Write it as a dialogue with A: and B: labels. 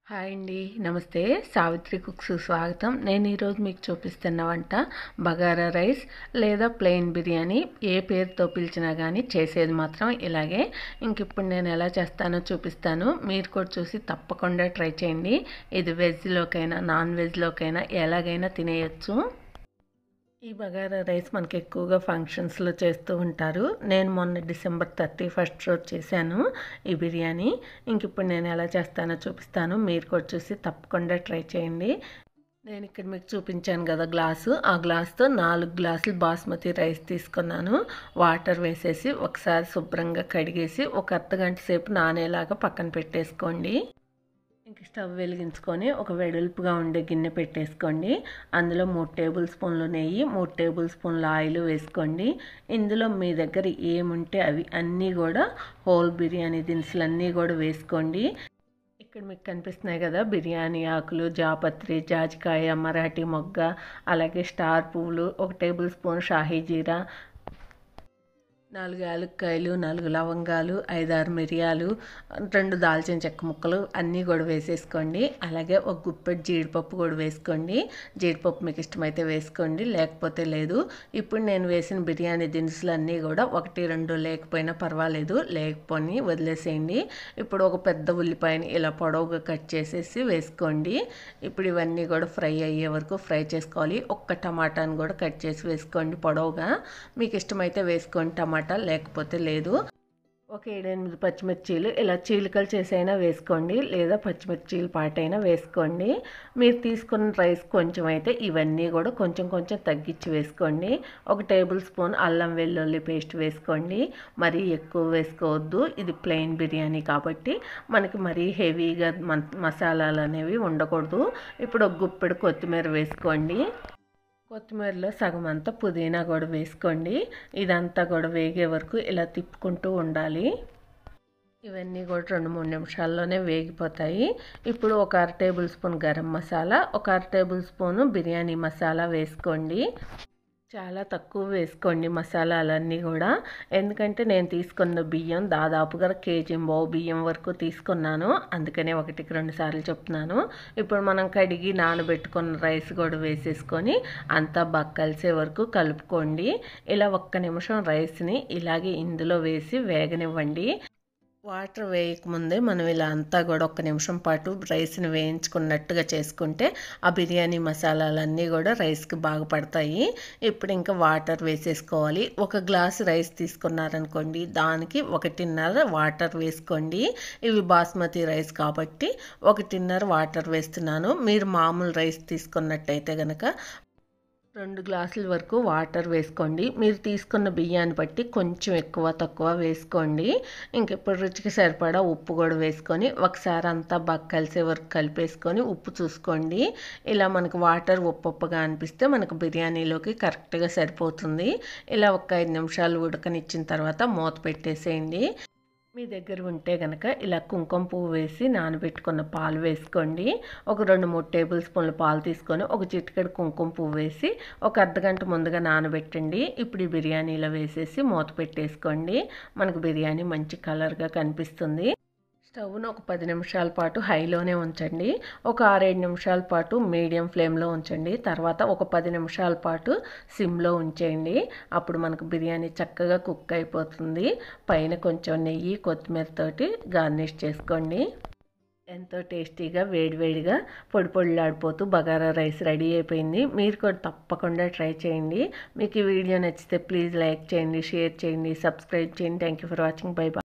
A: hi అండి నమస్తే Savitri cooks స్వాగతం నేను ఈరోజు మీకు చూపిస్తున్న వంట బగారా రైస్ లేదా ప్లెయిన్ బిర్యానీ ఏ పేరుతో పిలిచినా కానీ చేసేది మాత్రం ఇలాగే ఇంక ఇప్పుడు నేను ఎలా చేస్తానో చూపిస్తాను మీరు కూడా చూసి తప్పకుండా ట్రై చేయండి ఇది వెజ్లోకైనా నాన్ వెజ్లోకైనా ఎలాగైనా తినేయచ్చు ఈ బగారా రైస్ మనకి ఎక్కువగా ఫంక్షన్స్లో చేస్తూ ఉంటారు నేను మొన్న డిసెంబర్ థర్టీ ఫస్ట్ రోజు చేశాను ఈ బిర్యానీ ఇంక ఇప్పుడు నేను ఎలా చేస్తానో చూపిస్తాను మీరు కూడా చూసి తప్పకుండా ట్రై చేయండి నేను ఇక్కడ మీకు చూపించాను కదా గ్లాసు ఆ గ్లాస్తో నాలుగు గ్లాసులు బాస్మతి రైస్ తీసుకున్నాను వాటర్ వేసేసి ఒకసారి శుభ్రంగా కడిగేసి ఒక అర్ధ గంట సేపు నానేలాగా పక్కన పెట్టేసుకోండి ఇంక స్టవ్ వెలిగించుకొని ఒక వెడల్పుగా ఉండే గిన్నె పెట్టేసుకోండి అందులో మూడు టేబుల్ స్పూన్లు నెయ్యి మూడు టేబుల్ స్పూన్ల ఆయిల్ వేసుకోండి ఇందులో మీ దగ్గర ఏముంటే అవి అన్నీ కూడా హోల్ బిర్యానీ దినుసులు అన్నీ కూడా వేసుకోండి ఇక్కడ మీకు కనిపిస్తున్నాయి కదా బిర్యానీ ఆకులు జాపత్రి జాజికాయ మరాఠీ మొగ్గ అలాగే స్టార్ పువ్వులు ఒక టేబుల్ స్పూన్ షాహీ జీరా నాలుగు యాలక్కాయలు నాలుగు లవంగాలు ఐదారు మిరియాలు రెండు దాల్చిన చెక్క ముక్కలు అన్నీ కూడా వేసేసుకోండి అలాగే ఒక గుప్పెడు జీడిపప్పు కూడా వేసుకోండి జీడిపప్పు మీకు ఇష్టమైతే వేసుకోండి లేకపోతే లేదు ఇప్పుడు నేను వేసిన బిర్యానీ దినుసులు అన్నీ కూడా ఒకటి రెండు లేకపోయినా పర్వాలేదు లేకపోని వదిలేసేయండి ఇప్పుడు ఒక పెద్ద ఉల్లిపాయని ఇలా పొడవుగా కట్ చేసేసి వేసుకోండి ఇప్పుడు ఇవన్నీ కూడా ఫ్రై అయ్యే వరకు ఫ్రై చేసుకోవాలి ఒక్క టమాటాని కూడా కట్ చేసి వేసుకోండి పొడవుగా మీకు ఇష్టమైతే వేసుకోండి టమాటా టమాటా లేకపోతే లేదు ఒక ఏడెనిమిది పచ్చిమిర్చీలు ఇలా చీలికలు చేసైనా వేసుకోండి లేదా పచ్చిమిర్చీలు పాటైనా వేసుకోండి మీరు తీసుకున్న రైస్ కొంచెం అయితే ఇవన్నీ కూడా కొంచెం కొంచెం తగ్గించి వేసుకోండి ఒక టేబుల్ స్పూన్ అల్లం వెల్లుల్లి పేస్ట్ వేసుకోండి మరీ ఎక్కువ వేసుకోవద్దు ఇది ప్లెయిన్ బిర్యానీ కాబట్టి మనకి మరీ హెవీగా మసాలాలు అనేవి ఉండకూడదు ఇప్పుడు ఒక గుప్పెడు కొత్తిమీర వేసుకోండి కొత్తిమీరలో సగం అంతా పుదీనా కూడా వేసుకోండి ఇదంతా కూడా వేగే వరకు ఇలా తిప్పుకుంటూ ఉండాలి ఇవన్నీ కూడా రెండు మూడు నిమిషాల్లోనే వేగిపోతాయి ఇప్పుడు ఒక అర టేబుల్ స్పూన్ గరం మసాలా ఒక అర టేబుల్ స్పూను బిర్యానీ మసాలా వేసుకోండి చాలా తక్కువ వేసుకోండి మసాలాలన్నీ కూడా ఎందుకంటే నేను తీసుకున్న బియ్యం దాదాపుగా కేజీ బావు బియ్యం వరకు తీసుకున్నాను అందుకనే ఒకటికి రెండు సార్లు చెప్తున్నాను ఇప్పుడు మనం కడిగి నానబెట్టుకున్న రైస్ కూడా వేసేసుకొని అంతా బాగా కలిసే వరకు కలుపుకోండి ఇలా ఒక్క నిమిషం రైస్ని ఇలాగే ఇందులో వేసి వేగనివ్వండి వాటర్ వేయకముందే మనం ఇలా అంతా కూడా ఒక నిమిషం పాటు రైస్ని వేయించుకున్నట్టుగా చేసుకుంటే ఆ బిర్యానీ మసాలాలన్నీ కూడా రైస్కి బాగా పడతాయి ఇప్పుడు ఇంకా వాటర్ వేసేసుకోవాలి ఒక గ్లాస్ రైస్ తీసుకున్నారనుకోండి దానికి ఒకటిన్నర వాటర్ వేసుకోండి ఇవి బాస్మతి రైస్ కాబట్టి ఒకటిన్నర వాటర్ వేస్తున్నాను మీరు మామూలు రైస్ తీసుకున్నట్టయితే కనుక రెండు గ్లాసుల వరకు వాటర్ వేసుకోండి మీరు తీసుకున్న బియ్యాన్ని బట్టి కొంచెం ఎక్కువ తక్కువ వేసుకోండి ఇంకెప్పుడు రుచికి సరిపడా ఉప్పు కూడా వేసుకొని ఒకసారి అంతా బాగా కలిసే వరకు కలిపేసుకొని ఉప్పు చూసుకోండి ఇలా మనకు వాటర్ ఉప్పు ఉప్పుగా అనిపిస్తే మనకు బిర్యానీలోకి కరెక్ట్గా సరిపోతుంది ఇలా ఒక ఐదు నిమిషాలు ఉడకనిచ్చిన తర్వాత మూత పెట్టేసేయండి మీ దగ్గర ఉంటే కనుక ఇలా కుంకుమ పువ్వు వేసి నానబెట్టుకున్న పాలు వేసుకోండి ఒక రెండు మూడు టేబుల్ స్పూన్ల పాలు తీసుకొని ఒక చిటికెడు కుంకుమ పువ్వు వేసి ఒక అర్ధగంట ముందుగా నానబెట్టండి ఇప్పుడు ఈ బిర్యానీలో వేసేసి మూత పెట్టేసుకోండి మనకు బిర్యానీ మంచి కలర్గా కనిపిస్తుంది స్టవ్ను ఒక పది నిమిషాల పాటు హైలోనే ఉంచండి ఒక ఆరేడు నిమిషాల పాటు మీడియం ఫ్లేమ్లో ఉంచండి తర్వాత ఒక పది నిమిషాల పాటు సిమ్లో ఉంచేయండి అప్పుడు మనకు బిర్యానీ చక్కగా కుక్ అయిపోతుంది పైన కొంచెం నెయ్యి కొత్తిమీరతోటి గార్నిష్ చేసుకోండి ఎంతో టేస్టీగా వేడివేడిగా పొడి పొడిలాడిపోతూ బగారా రైస్ రెడీ అయిపోయింది మీరు కూడా తప్పకుండా ట్రై చేయండి మీకు ఈ వీడియో నచ్చితే ప్లీజ్ లైక్ చేయండి షేర్ చేయండి సబ్స్క్రైబ్ చేయండి thank you for watching bye by